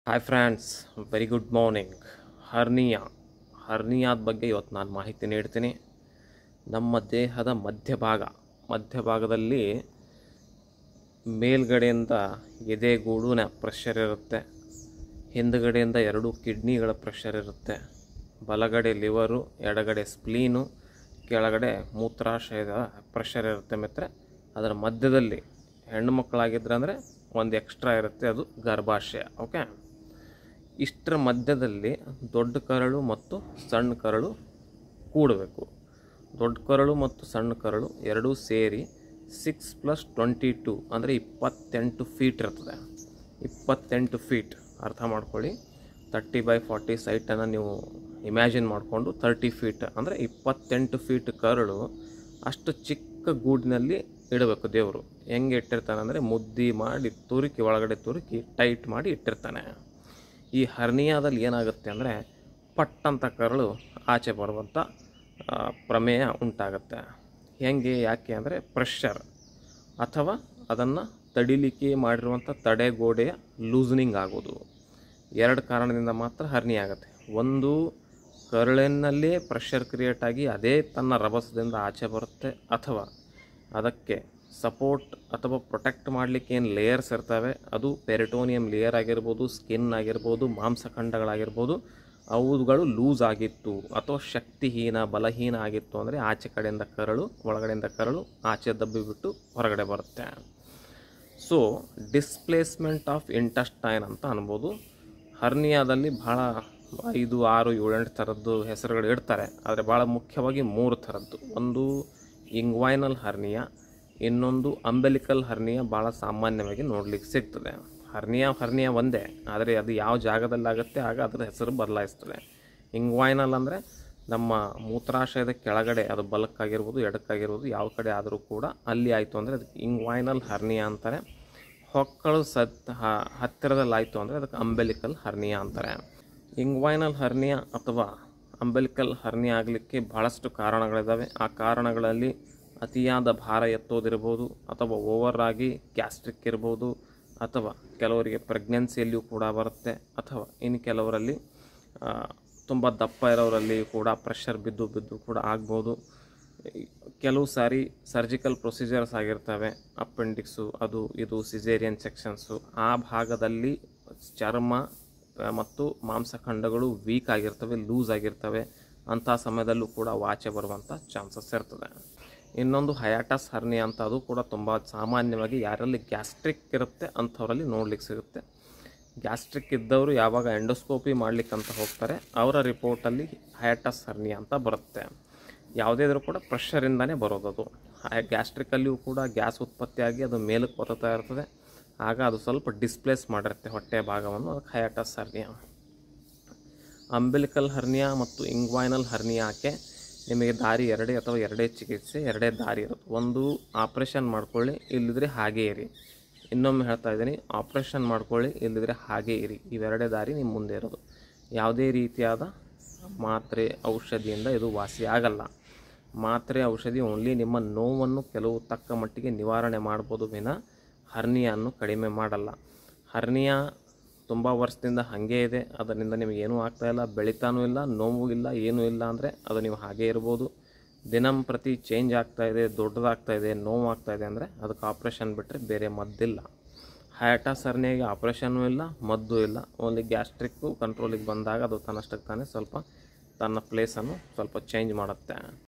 hi friends very good morning hernia ಹರ್ನಿಯಾದ ಬಗ್ಗೆ ಇವತ್ತು ನಾನು ಮಾಹಿತಿ ನೀಡ್ತೀನಿ ನಮ್ಮ ದೇಹದ ಮಧ್ಯಭಾಗ ಮಧ್ಯಭಾಗದಲ್ಲಿ ಮೇಲ್ಗಡೆಯಿಂದ ಎದೆಗೂಡಿನ ಪ್ರೆಷರ್ ಇರುತ್ತೆ ಹಿಂದುಗಡೆಯಿಂದ ಎರಡು ಕಿಡ್ನಿಗಳ ಪ್ರೆಷರ್ ಇರುತ್ತೆ ಬಲಗಡೆ ಲಿವರು ಎಡಗಡೆ ಸ್ಪ್ಲೀನು ಕೆಳಗಡೆ ಮೂತ್ರಾಶಯದ ಪ್ರೆಷರ್ ಇರುತ್ತೆ ಮತ್ತು ಅದರ ಮಧ್ಯದಲ್ಲಿ ಹೆಣ್ಣು ಮಕ್ಕಳಾಗಿದ್ರೆ ಅಂದರೆ ಒಂದು ಎಕ್ಸ್ಟ್ರಾ ಇರುತ್ತೆ ಅದು ಗರ್ಭಾಶಯ ಓಕೆ ಇಷ್ಟರ ಮಧ್ಯದಲ್ಲಿ ದೊಡ್ಡ ಕರಳು ಮತ್ತು ಸಣ್ಣ ಕರಳು ಕೂಡಬೇಕು ದೊಡ್ಡ ಕರಳು ಮತ್ತು ಸಣ್ಣ ಕರಳು ಎರಡೂ ಸೇರಿ ಸಿಕ್ಸ್ ಪ್ಲಸ್ ಟ್ವೆಂಟಿ ಟು ಅಂದರೆ ಇಪ್ಪತ್ತೆಂಟು ಫೀಟ್ ಇರ್ತದೆ ಇಪ್ಪತ್ತೆಂಟು ಫೀಟ್ ಅರ್ಥ ಮಾಡ್ಕೊಳ್ಳಿ ತರ್ಟಿ ಬೈ ಫಾರ್ಟಿ ಸೈಟನ್ನು ನೀವು ಇಮ್ಯಾಜಿನ್ ಮಾಡಿಕೊಂಡು ತರ್ಟಿ ಫೀಟ್ ಅಂದರೆ ಇಪ್ಪತ್ತೆಂಟು ಫೀಟ್ ಕರಳು ಅಷ್ಟು ಚಿಕ್ಕ ಗೂಡಿನಲ್ಲಿ ಇಡಬೇಕು ದೇವರು ಹೆಂಗೆ ಇಟ್ಟಿರ್ತಾನೆ ಅಂದರೆ ಮುದ್ದಿ ಮಾಡಿ ತುರುಕಿ ಒಳಗಡೆ ತುರುಕಿ ಟೈಟ್ ಮಾಡಿ ಇಟ್ಟಿರ್ತಾನೆ ಈ ಹರ್ನಿಯಾದಲ್ಲಿ ಏನಾಗುತ್ತೆ ಅಂದರೆ ಪಟ್ಟಂತ ಕರಳು ಆಚೆ ಬರುವಂಥ ಆ, ಪ್ರಮೇಯ ಉಂಟಾಗುತ್ತೆ ಹೆಂಗೆ ಯಾಕೆ ಅಂದರೆ ಪ್ರೆಷರ್ ಅಥವಾ ಅದನ್ನು ತಡಿಲಿಕ್ಕೆ ಮಾಡಿರುವಂಥ ತಡೆಗೋಡೆಯ ಲೂಸ್ನಿಂಗ್ ಆಗೋದು ಎರಡು ಕಾರಣದಿಂದ ಮಾತ್ರ ಹರ್ನಿ ಆಗುತ್ತೆ ಒಂದು ಕರುಳಿನಲ್ಲೇ ಪ್ರೆಷರ್ ಕ್ರಿಯೇಟ್ ಆಗಿ ಅದೇ ತನ್ನ ರಭಸದಿಂದ ಆಚೆ ಬರುತ್ತೆ ಅಥವಾ ಅದಕ್ಕೆ ಸಪೋರ್ಟ್ ಅಥವಾ ಪ್ರೊಟೆಕ್ಟ್ ಮಾಡಲಿಕ್ಕೆ ಏನು ಲೇಯರ್ಸ್ ಇರ್ತವೆ ಅದು ಪೆರಿಟೋನಿಯಂ ಲೇಯರ್ ಆಗಿರ್ಬೋದು ಸ್ಕಿನ್ ಆಗಿರ್ಬೋದು ಮಾಂಸಖಂಡಗಳಾಗಿರ್ಬೋದು ಅವುಗಳು ಲೂಸ್ ಆಗಿತ್ತು ಅಥವಾ ಶಕ್ತಿಹೀನ ಬಲಹೀನ ಆಗಿತ್ತು ಅಂದರೆ ಆಚೆ ಕಡೆಯಿಂದ ಕರಳು ಒಳಗಡೆಯಿಂದ ಕರಳು ಆಚೆ ದಬ್ಬಿಬಿಟ್ಟು ಹೊರಗಡೆ ಬರುತ್ತೆ ಸೊ ಡಿಸ್ಪ್ಲೇಸ್ಮೆಂಟ್ ಆಫ್ ಇಂಟಸ್ಟೈನ್ ಅಂತ ಅನ್ಬೋದು ಹರ್ನಿಯಾದಲ್ಲಿ ಭಾಳ ಐದು ಆರು ಏಳೆಂಟು ಥರದ್ದು ಹೆಸರುಗಳು ಇಡ್ತಾರೆ ಆದರೆ ಭಾಳ ಮುಖ್ಯವಾಗಿ ಮೂರು ಥರದ್ದು ಒಂದು ಇಂಗ್ವೈನಲ್ ಹರ್ನಿಯಾ ಇನ್ನೊಂದು ಅಂಬೆಲಿಕಲ್ ಹರ್ನಿಯಾ ಭಾಳ ಸಾಮಾನ್ಯವಾಗಿ ನೋಡ್ಲಿಕ್ಕೆ ಸಿಗ್ತದೆ ಹರ್ನಿಯಾ ಹರ್ನಿಯಾ ಒಂದೇ ಆದರೆ ಅದು ಯಾವ ಜಾಗದಲ್ಲಾಗುತ್ತೆ ಆಗ ಅದರ ಹೆಸರು ಬದಲಾಯಿಸ್ತದೆ ಇಂಗ್ವೈನಲ್ ಅಂದರೆ ನಮ್ಮ ಮೂತ್ರಾಶಯದ ಕೆಳಗಡೆ ಅದು ಬಲಕ್ಕಾಗಿರ್ಬೋದು ಎಡಕ್ಕಾಗಿರ್ಬೋದು ಯಾವ ಕಡೆ ಆದರೂ ಕೂಡ ಅಲ್ಲಿ ಆಯಿತು ಅಂದರೆ ಅದಕ್ಕೆ ಇಂಗ್ವೈನಲ್ ಹರ್ನಿಯಾ ಅಂತಾರೆ ಹೊಕ್ಕಳು ಸತ್ ಹ- ಹತ್ತಿರದಲ್ಲಿ ಆಯಿತು ಅಂದರೆ ಅದಕ್ಕೆ ಅಂಬೆಲಿಕಲ್ ಹರ್ನಿಯಾ ಅಂತಾರೆ ಇಂಗ್ವೈನಲ್ ಹರ್ನಿಯಾ ಅಥವಾ ಅಂಬೆಲಿಕಲ್ ಹರ್ನಿಯಾ ಆಗಲಿಕ್ಕೆ ಭಾಳಷ್ಟು ಕಾರಣಗಳಿದ್ದಾವೆ ಆ ಕಾರಣಗಳಲ್ಲಿ ಅತಿಯಾದ ಭಾರ ಎತ್ತೋದಿರ್ಬೋದು ಅಥವಾ ಓವರ್ ಆಗಿ ಗ್ಯಾಸ್ಟ್ರಿಕ್ ಇರ್ಬೋದು ಅಥವಾ ಕೆಲವರಿಗೆ ಪ್ರೆಗ್ನೆನ್ಸಿಯಲ್ಲಿಯೂ ಕೂಡ ಬರುತ್ತೆ ಅಥವಾ ಇನ್ನು ಕೆಲವರಲ್ಲಿ ತುಂಬ ದಪ್ಪ ಇರೋರಲ್ಲಿ ಕೂಡ ಪ್ರೆಷರ್ ಬಿದ್ದು ಬಿದ್ದು ಕೂಡ ಆಗ್ಬೋದು ಕೆಲವು ಸಾರಿ ಸರ್ಜಿಕಲ್ ಪ್ರೊಸೀಜರ್ಸ್ ಆಗಿರ್ತವೆ ಅಪೆಂಡಿಕ್ಸು ಅದು ಇದು ಸಿಸೇರಿಯನ್ ಸೆಕ್ಷನ್ಸು ಆ ಭಾಗದಲ್ಲಿ ಚರ್ಮ ಆ, ಮತ್ತು ಮಾಂಸಖಂಡಗಳು ವೀಕ್ ಆಗಿರ್ತವೆ ಲೂಸ್ ಆಗಿರ್ತವೆ ಅಂಥ ಸಮಯದಲ್ಲೂ ಕೂಡ ವಾಚೆ ಬರುವಂಥ ಚಾನ್ಸಸ್ ಇರ್ತದೆ ಇನ್ನೊಂದು ಹಯಾಟಸ್ ಹರ್ನಿ ಅಂತ ಅದು ಕೂಡ ತುಂಬ ಸಾಮಾನ್ಯವಾಗಿ ಯಾರಲ್ಲಿ ಗ್ಯಾಸ್ಟ್ರಿಕ್ ಇರುತ್ತೆ ಅಂಥವರಲ್ಲಿ ನೋಡ್ಲಿಕ್ಕೆ ಸಿಗುತ್ತೆ ಗ್ಯಾಸ್ಟ್ರಿಕ್ ಇದ್ದವರು ಯಾವಾಗ ಎಂಡೋಸ್ಕೋಪಿ ಮಾಡ್ಲಿಕ್ಕಂತ ಹೋಗ್ತಾರೆ ಅವರ ರಿಪೋರ್ಟಲ್ಲಿ ಹಯಾಟಸ್ ಹರ್ನಿಯಾ ಅಂತ ಬರುತ್ತೆ ಯಾವುದೇ ಇದ್ರೂ ಕೂಡ ಪ್ರೆಷರಿಂದನೇ ಬರೋದದು ಗ್ಯಾಸ್ಟ್ರಿಕಲ್ಲಿಯೂ ಕೂಡ ಗ್ಯಾಸ್ ಉತ್ಪತ್ತಿಯಾಗಿ ಅದು ಮೇಲಕ್ಕೆ ಬರುತ್ತಾ ಇರ್ತದೆ ಆಗ ಅದು ಸ್ವಲ್ಪ ಡಿಸ್ಪ್ಲೇಸ್ ಮಾಡಿರುತ್ತೆ ಹೊಟ್ಟೆಯ ಭಾಗವನ್ನು ಅದಕ್ಕೆ ಹಯಾಟಸ್ ಹರ್ನಿಯಾ ಅಂಬಿಲಿಕಲ್ ಹರ್ನಿಯಾ ಮತ್ತು ಇಂಗ್ವೈನಲ್ ಹರ್ನಿಯಾಕ್ಕೆ ನಿಮಗೆ ದಾರಿ ಎರಡೇ ಅಥವಾ ಎರಡೇ ಚಿಕಿತ್ಸೆ ಎರಡೇ ದಾರಿ ಇರುತ್ತೆ ಒಂದು ಆಪ್ರೇಷನ್ ಮಾಡ್ಕೊಳ್ಳಿ ಇಲ್ಲಿದ್ರೆ ಹಾಗೇ ಇರಿ ಇನ್ನೊಮ್ಮೆ ಹೇಳ್ತಾ ಇದ್ದೀನಿ ಆಪ್ರೇಷನ್ ಮಾಡ್ಕೊಳ್ಳಿ ಇಲ್ಲಿದ್ರೆ ಹಾಗೇ ಇರಿ ಇವೆರಡೇ ದಾರಿ ನಿಮ್ಮ ಮುಂದೆ ಇರೋದು ಯಾವುದೇ ರೀತಿಯಾದ ಮಾತ್ರೆ ಔಷಧಿಯಿಂದ ಇದು ವಾಸಿ ಆಗಲ್ಲ ಮಾತ್ರೆ ಔಷಧಿ ಓನ್ಲಿ ನಿಮ್ಮ ನೋವನ್ನು ಕೆಲವು ತಕ್ಕ ಮಟ್ಟಿಗೆ ನಿವಾರಣೆ ಮಾಡ್ಬೋದು ವಿನ ಹರ್ನಿಯನ್ನು ಕಡಿಮೆ ಮಾಡಲ್ಲ ಹರ್ನಿಯಾ ತುಂಬ ವರ್ಷದಿಂದ ಹಾಗೇ ಇದೆ ಅದರಿಂದ ನಿಮಗೆ ಏನೂ ಆಗ್ತಾಯಿಲ್ಲ ಬೆಳಿತಾನೂ ಇಲ್ಲ ನೋವು ಇಲ್ಲ ಏನೂ ಇಲ್ಲ ಅಂದರೆ ಅದು ನೀವು ಹಾಗೇ ಇರ್ಬೋದು ದಿನಂಪ್ರತಿ ಚೇಂಜ್ ಆಗ್ತಾ ಇದೆ ದೊಡ್ಡದಾಗ್ತಾ ಇದೆ ನೋವು ಆಗ್ತಾ ಇದೆ ಅಂದರೆ ಅದಕ್ಕೆ ಆಪ್ರೇಷನ್ ಬಿಟ್ಟರೆ ಬೇರೆ ಮದ್ದಿಲ್ಲ ಹಯಾಟಸ್ ಹರ್ನಿಯಾಗೆ ಆಪ್ರೇಷನ್ನೂ ಇಲ್ಲ ಮದ್ದು ಇಲ್ಲ ಓನ್ಲಿ ಗ್ಯಾಸ್ಟ್ರಿಕ್ಕು ಕಂಟ್ರೋಲಿಗೆ ಬಂದಾಗ ಅದು ತನ್ನಷ್ಟಕ್ಕೆ ತಾನೇ ಸ್ವಲ್ಪ ತನ್ನ ಪ್ಲೇಸನ್ನು ಸ್ವಲ್ಪ ಚೇಂಜ್ ಮಾಡುತ್ತೆ